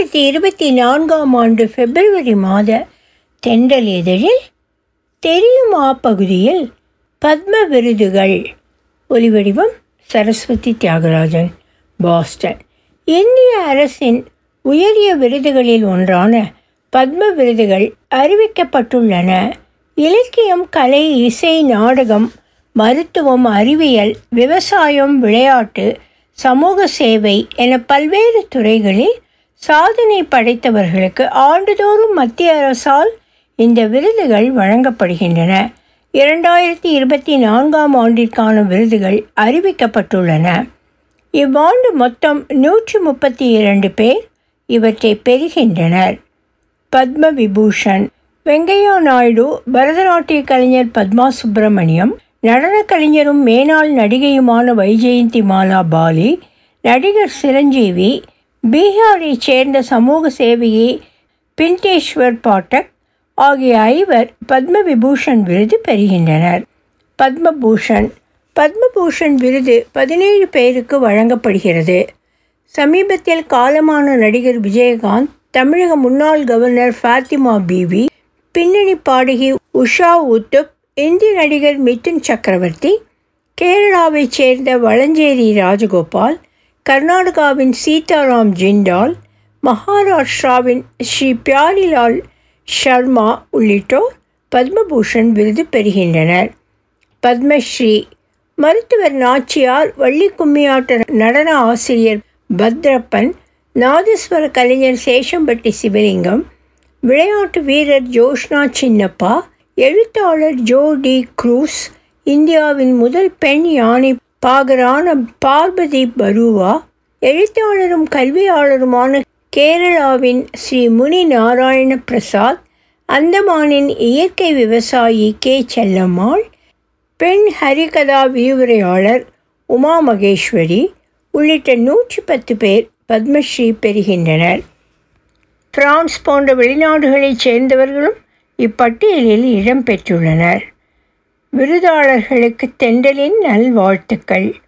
இரண்டாயிரத்தி இருபத்தி நான்காம் ஆண்டு பிப்ரவரி மாத தென்றல் இதழில் தெரியுமா பகுதியில் பத்ம விருதுகள் ஒலிவடிவம் சரஸ்வதி தியாகராஜன் பாஸ்டன் இந்திய அரசின் உயரிய விருதுகளில் ஒன்றான பத்ம விருதுகள் அறிவிக்கப்பட்டுள்ளன இலக்கியம் கலை இசை நாடகம் மருத்துவம் அறிவியல் விவசாயம் விளையாட்டு சமூக சேவை என பல்வேறு துறைகளில் சாதனை படைத்தவர்களுக்கு ஆண்டுதோறும் மத்திய அரசால் இந்த விருதுகள் வழங்கப்படுகின்றன இரண்டாயிரத்தி இருபத்தி நான்காம் ஆண்டிற்கான விருதுகள் அறிவிக்கப்பட்டுள்ளன இவ்வாண்டு மொத்தம் நூற்றி முப்பத்தி இரண்டு பேர் இவற்றை பெறுகின்றனர் பத்ம விபூஷன் வெங்கையா நாயுடு பரதநாட்டிய கலைஞர் பத்மா சுப்பிரமணியம் நடனக் கலைஞரும் மேனாள் நடிகையுமான வைஜெயந்தி மாலா பாலி நடிகர் சிரஞ்சீவி பீகாரைச் சேர்ந்த சமூக சேவையை பின்டேஸ்வர் பாட்டக் ஆகிய ஐவர் பத்ம விபூஷன் விருது பெறுகின்றனர் பத்மபூஷன் பத்மபூஷன் விருது பதினேழு பேருக்கு வழங்கப்படுகிறது சமீபத்தில் காலமான நடிகர் விஜயகாந்த் தமிழக முன்னாள் கவர்னர் ஃபாத்திமா பீவி பின்னணி பாடகி உஷா உத்துப் இந்தி நடிகர் மிதுன் சக்கரவர்த்தி கேரளாவைச் சேர்ந்த வளஞ்சேரி ராஜகோபால் கர்நாடகாவின் சீதாராம் ஜிண்டால் மகாராஷ்டிராவின் ஸ்ரீ பியாரிலால் ஷர்மா உள்ளிட்டோர் பத்மபூஷன் விருது பெறுகின்றனர் பத்மஸ்ரீ மருத்துவர் நாச்சியார் வள்ளி கும்மியாட்ட நடன ஆசிரியர் பத்ரப்பன் நாதஸ்வர கலைஞர் சேஷம்பட்டி சிவலிங்கம் விளையாட்டு வீரர் ஜோஷ்னா சின்னப்பா எழுத்தாளர் ஜோ டி க்ரூஸ் இந்தியாவின் முதல் பெண் யானை பாகரான பார்வதி பருவா எழுத்தாளரும் கல்வியாளருமான கேரளாவின் ஸ்ரீ முனி நாராயண பிரசாத் அந்தமானின் இயற்கை விவசாயி கே செல்லம்மாள் பெண் ஹரிகதா விரிவுரையாளர் உமா மகேஸ்வரி உள்ளிட்ட நூற்றி பத்து பேர் பத்மஸ்ரீ பெறுகின்றனர் பிரான்ஸ் போன்ற வெளிநாடுகளைச் சேர்ந்தவர்களும் இப்பட்டியலில் இடம்பெற்றுள்ளனர் விருதாளர்களுக்கு தென்றலின் நல்வாழ்த்துக்கள்